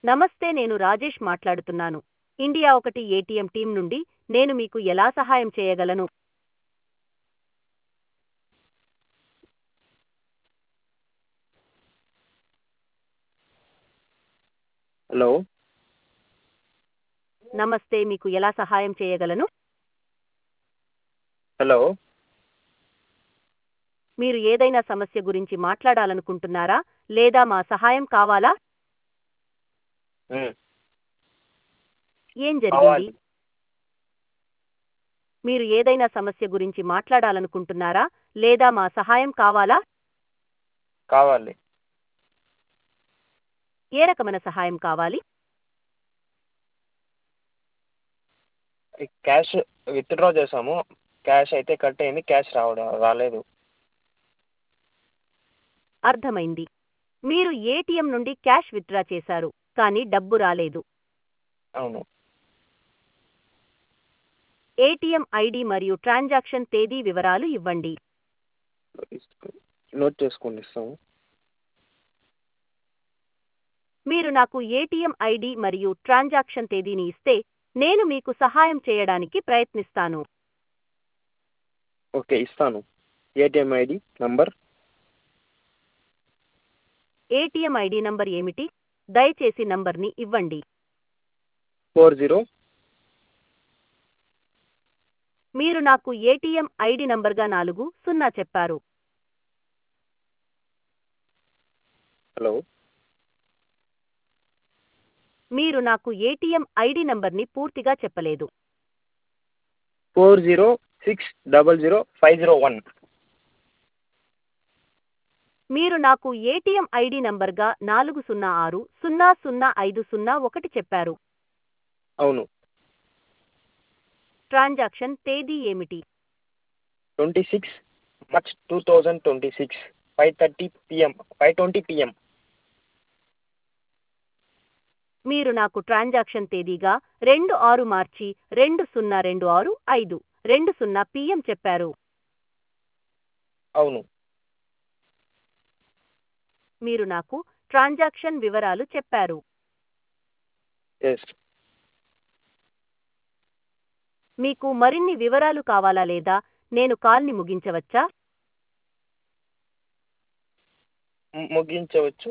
నమస్తే నేను రాజేష్ మాట్లాడుతున్నాను ఇండియా ఒకటి ఏటీఎం టీం నుండి నేను మీకు ఎలా సహాయం చేయగలను హలో నమస్తే మీకు ఎలా సహాయం చేయగలను హలో మీరు ఏదైనా సమస్య గురించి మాట్లాడాలనుకుంటున్నారా లేదా మా సహాయం కావాలా ఉమ్, ఏం జరిగింది కావాలి మీరు ఏదైనా సమస్య గురించి మాట్లాడాలనుకుంటున్నారా లేదా మా సహాయం కావాలా కావాలి ఏ రకమైన సహాయం కావాలి ఈ క్యాష్ విత్డ్రా చేసాము క్యాష్ అయితే కట్ అయింది క్యాష్ రావడం రాలేదు అర్థమైంది మీరు ఏటీఎం నుండి క్యాష్ విత్డ్రా చేశారు కానీ డబ్బు రాలేదు అవును ఏటీఎం ఐడి మరియు ట్రాన్సాక్షన్ తేదీ వివరాలు ఇవ్వండి నోట్ చేసుకోండి ఇస్తాము మీరు నాకు ఏటీఎం ఐడి మరియు ట్రాన్సాక్షన్ తేదీని ఇస్తే నేను మీకు సహాయం చేయడానికి ప్రయత్నిస్తాను ఓకే ఇస్తాను ATM ID number ATM ID number ఏమిటి దయచేసి నంబర్ని ఇవ్వండి ఫోర్ జీరో మీరు నాకు ఏటీఎం ఐడి నంబర్గా నాలుగు సున్నా చెప్పారు హలో మీరు నాకు ఏటీఎం ఐడి నంబర్ని పూర్తిగా చెప్పలేదు four zero six double zero five zero one మీరు నాకు ఏటీఎం ఐడి నంబర్గా నాలుగు సున్నా ఆరు సున్నా సున్నా ఐదు సున్నా ఒకటి చెప్పారు అవును ట్రాన్సాక్షన్ తేదీ ఏమిటి twenty six March two thousand twenty six five thirty PM five twenty PM మీరు నాకు ట్రాన్సాక్షన్ తేదీగా రెండు ఆరు మార్చి రెండు సున్నా రెండు ఆరు ఐదు రెండు సున్నా పిఎం చెప్పారు అవును మీరు నాకు ట్రాన్సాక్షన్ వివరాలు చెప్పారు ఎస్ మీకు మరిన్ని వివరాలు కావాలా లేదా నేను కాల్ని ముగించవచ్చా ముగించవచ్చు